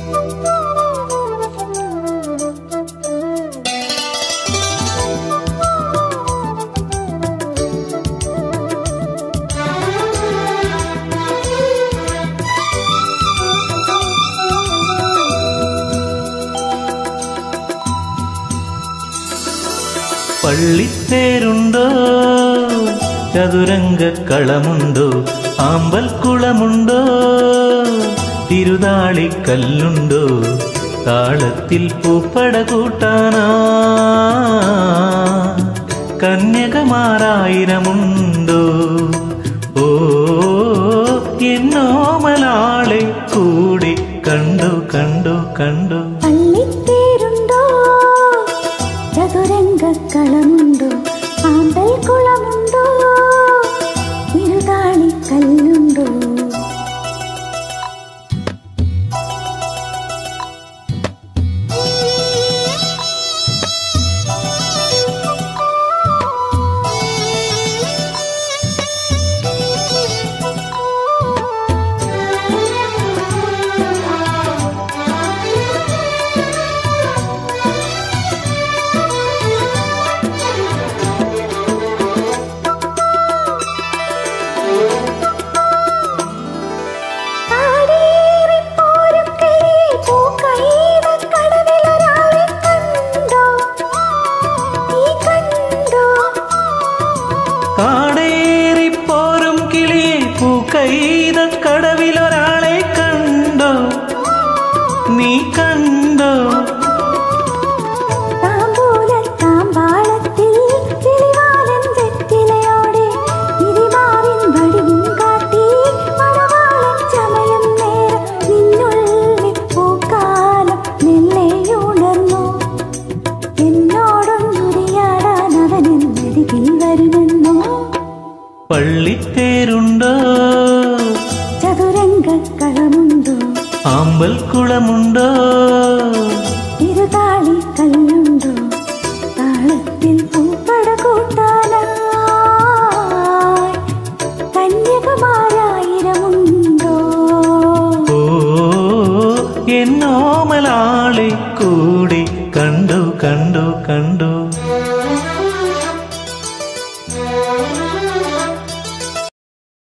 പള്ളിത്തേരുണ്ടോ ചതുരംഗക്കളമുണ്ടോ ആമ്പൽക്കുളമുണ്ടോ തിരുതാളിക്കല്ലുണ്ടോ താളത്തിൽ പൂപ്പട കൂട്ടാനാ കന്യകമാരായിരമുണ്ടോ ഓ എന്നോമലാളെ കൂടി കണ്ടു കണ്ടു കണ്ടു പള്ളിത്തേരുണ്ടോ ചതുരംഗക്കളമുണ്ടോ ആമ്പൽ കുളമുണ്ടോ ഇരുതാളിക്കല്ലുണ്ടോ കാടേറിപ്പോരും കിളിയെ പൂക്കൈതക്കടവിലൊരാളെ കണ്ടോ? നീ കണ്ടോ? കാടേറിപ്പോരും കിളിയെ പൂക്കൈത കടവിലൊരാളെ കണ്ടോ നീ കണ്ടോ താമ്പൂലത്താമ്പാളത്തിൽ കിളിവാലൻ വെറ്റിലയോടെ തിരിമാറിൻ വടിവും കാട്ടി മണവാളൻ ചമയം നേരം നിന്നുള്ളിൽ പൂക്കാലം മെല്ലെയുണർന്നു എന്നോടൊന്നുരിയാടാൻ അവൻ എന്നരികിൽ വരുമെന്നോ പള്ളിത്തേരുണ്ടോ ചതുരംഗക്കളമുണ്ടോ ആമ്പൽക്കുളമുണ്ടോ ഇരുതാളി കല്ലുണ്ടോ താളത്തിൽ പൂപ്പട കൂട്ടാനായി കന്യകമാരായിരമുണ്ടോ ഓ എന്നോമലാളെ കൂടി